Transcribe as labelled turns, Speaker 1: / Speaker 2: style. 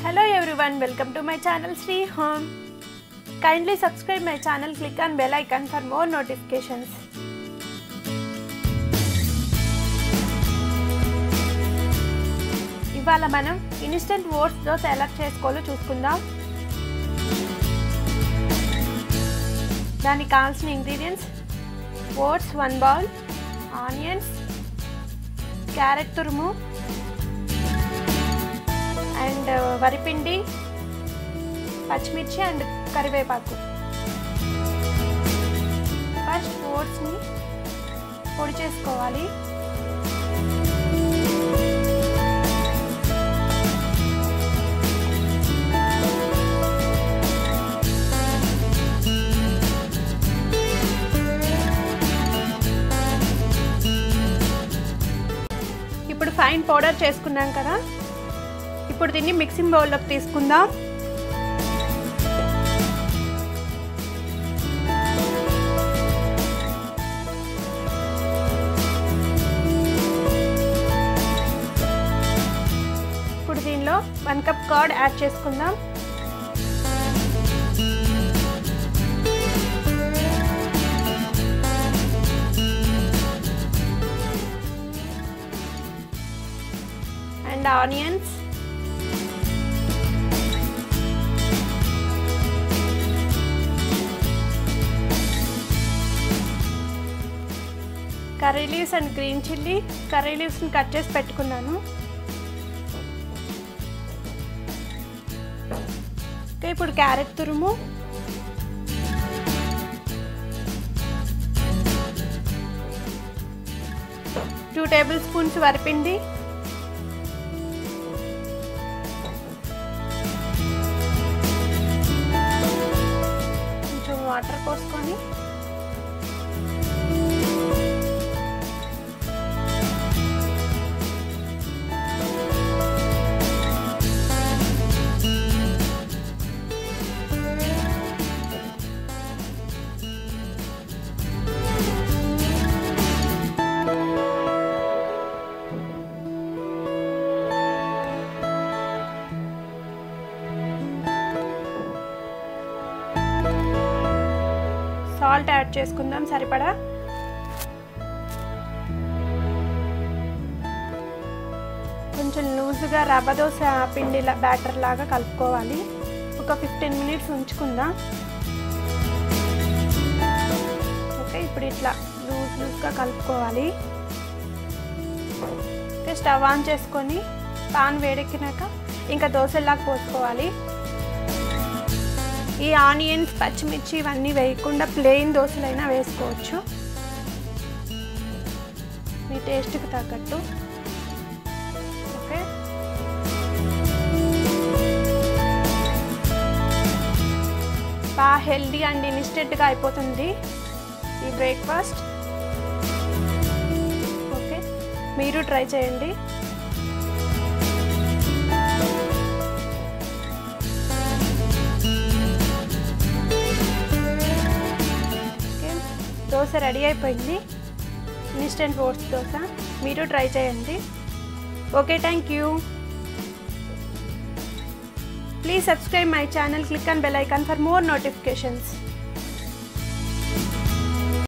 Speaker 1: Hello everyone, welcome to my channel Sri Home. Kindly subscribe my channel, click on bell icon for more notifications. ఇవాళ మనం instant oats dosa ఎలా చేసుకోవాలో చూసుకుందాం దానికి కావాల్సిన ingredients oats one bowl onions carrot తురుము and వరిపిండి పచ్చిమిర్చి అండ్ కరివేపాకు ఫస్ట్ ఓట్స్ని పొడి చేసుకోవాలి ఇప్పుడు ఫైన్ పౌడర్ చేసుకున్నాం కదా ఇప్పుడు దీన్ని మిక్సింగ్ బౌల్లోకి తీసుకుందాం ఇప్పుడు దీనిలో వన్ కప్ కర్డ్ యాడ్ చేసుకుందాం and onions curry leaves and green chilli curry లీవ్స్ని కట్ చేసి పెట్టుకున్నాను ఓకే ఇప్పుడు క్యారెట్ తురుము టూ టేబుల్ స్పూన్స్ వరిపిండి కొంచెం వాటర్ పోసుకొని సాల్ట్ యాడ్ చేసుకుందాం సరిపడా కొంచెం లూజ్గా రవ్వ దోశ పిండి బ్యాటర్ లాగా కలుపుకోవాలి ఒక ఫిఫ్టీన్ మినిట్స్ ఉంచుకుందాం ఓకే ఇప్పుడు ఇట్లా లూజ్ లూజ్గా కలుపుకోవాలి ఓకే స్టవ్ ఆన్ చేసుకొని పాన్ వేడెక్కినాక ఇంకా దోశలాగా పోసుకోవాలి ఈ ఆనియన్స్ పచ్చిమిర్చి ఇవన్నీ వేయకుండా ప్లెయిన్ దోశలైనా వేసుకోవచ్చు మీ టేస్ట్కి తగ్గట్టు ఓకే బాగా హెల్దీ అండ్ ఇన్స్టెంట్గా అయిపోతుంది ఈ బ్రేక్ఫాస్ట్ ఓకే మీరు ట్రై చేయండి దోశ రెడీ అయిపోయింది ఇన్స్టెంట్ ఓట్స్ దోశ మీరు ట్రై చేయండి okay thank you please subscribe my channel click on bell icon for more notifications